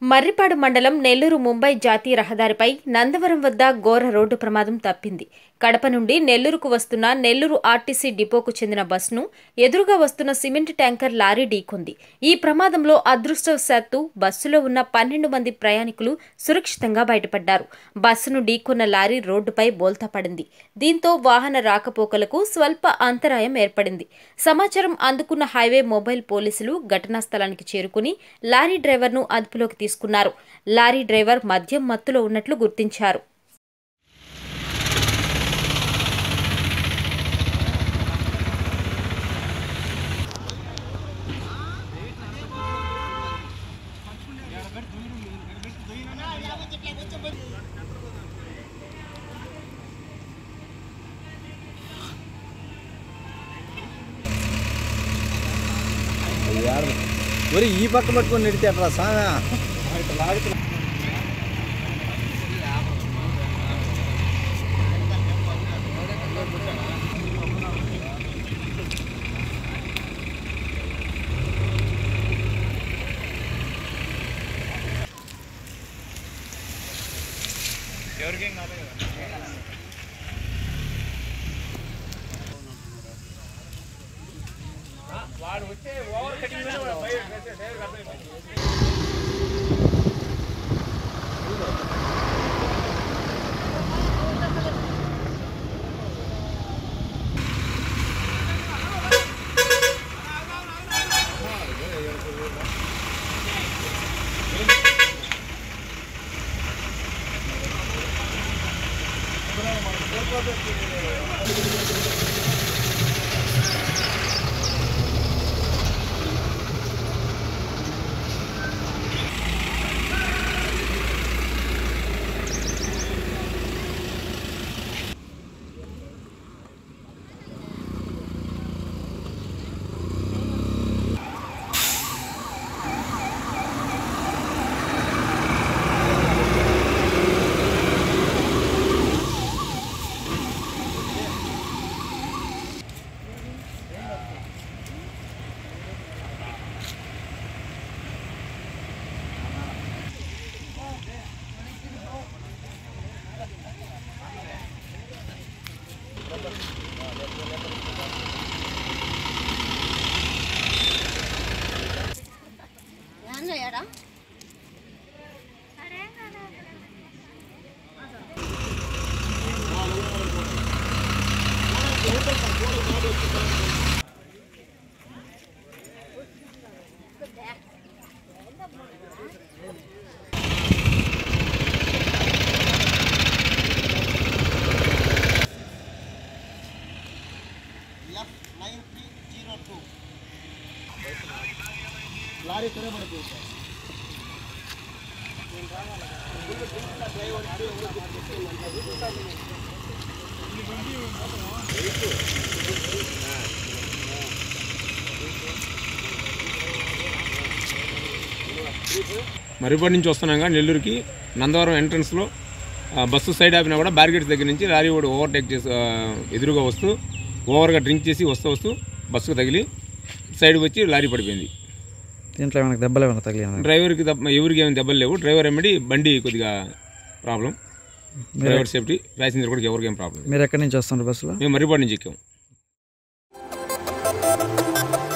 మర్రిపాడు మండలం నెల్లూరు ముంబై జాతీయ రహదారిపై నందవరం వద్ద ఘోర రోడ్డు ప్రమాదం తప్పింది కడప నుండి నెల్లూరుకు వస్తున్న నెల్లూరు ఆర్టీసీ డిపోకు చెందిన బస్సును ఎదురుగా వస్తున్న సిమెంట్ ట్యాంకర్ లారీ ఢీకొంది ఈ ప్రమాదంలో అదృష్టవశాత్తు బస్సులో ఉన్న పన్నెండు మంది ప్రయాణికులు సురక్షితంగా బయటపడ్డారు బస్సును ఢీకొన్న లారీ రోడ్డుపై బోల్తా పడింది దీంతో వాహన రాకపోకలకు స్వల్ప అంతరాయం ఏర్పడింది సమాచారం అందుకున్న హైవే మొబైల్ పోలీసులు ఘటనా స్థలానికి చేరుకుని లారీ డ్రైవర్ను అదుపులోకి తీసుకున్నారు లారీ డ్రైవర్ మద్యం మత్తులో ఉన్నట్లు గుర్తించారు ఒరే ఈ పక్క పట్టుకొని నెడితే అట్లా సామె మరిపాటి నుంచి వస్తున్నాగా నెల్లూరుకి నందవరం ఎంట్రన్స్లో ఆ, బస్సు సైడ్ ఆపినా కూడా బ్యారిగేట్స్ దగ్గర నుంచి లారీ వాడు ఓవర్టేక్ చేసి ఆ, ఎదురుగా వస్తూ ఓవర్గా డ్రింక్ చేసి వస్తూ వస్తూ బస్సుకు తగిలి సైడ్ వచ్చి లారీ పడిపోయింది దీంట్లో ఏమైనా దెబ్బలు ఏమైనా తగిలినా డ్రైవర్కి తప్ప ఎవరికి ఏమైనా దెబ్బలు లేవు డ్రైవర్ ఎమ్మడి బండి కొద్దిగా ప్రాబ్లం డ్రైవర్ సేఫ్టీ ప్యాసింజర్ కూడా ఎవరికి ఏం ప్రాబ్లం లేదు. మీరు ఎక్కడి నుంచి వస్తున్నారు బస్సులో మేము మరిపాటి నుంచి ఎక్కాం